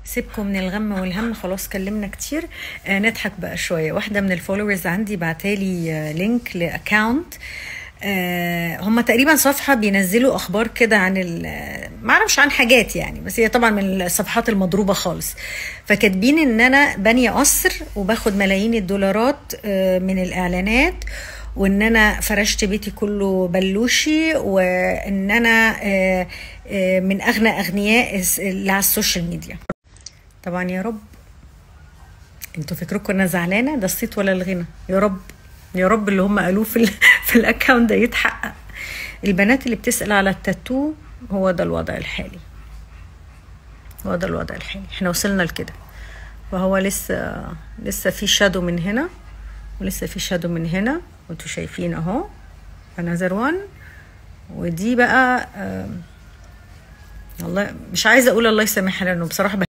سيبكم من الغم والهم خلاص كلمنا كتير آه نضحك بقى شويه واحده من الفولورز عندي بعتالي آه لينك لاكاونت آه هم تقريبا صفحه بينزلوا اخبار كده عن ما اعرفش عن حاجات يعني بس هي طبعا من الصفحات المضروبه خالص فكاتبين ان انا بانيه قصر وباخد ملايين الدولارات آه من الاعلانات وان انا فرشت بيتي كله بلوشي وان انا آه آه من اغنى اغنياء اللي على السوشيال ميديا طبعا يا رب انتوا فكركم انا زعلانه ده الصيت ولا الغنى يا رب يا رب اللي هم قالوه في ال في الاكونت ده يتحقق البنات اللي بتسال على التاتو هو ده الوضع الحالي هو ده الوضع الحالي احنا وصلنا لكده وهو لسه لسه في شادو من هنا ولسه في شادو من هنا وانتوا شايفين اهو انذر وان ودي بقى آه والله مش عايزه اقول الله يسامحها لانه بصراحه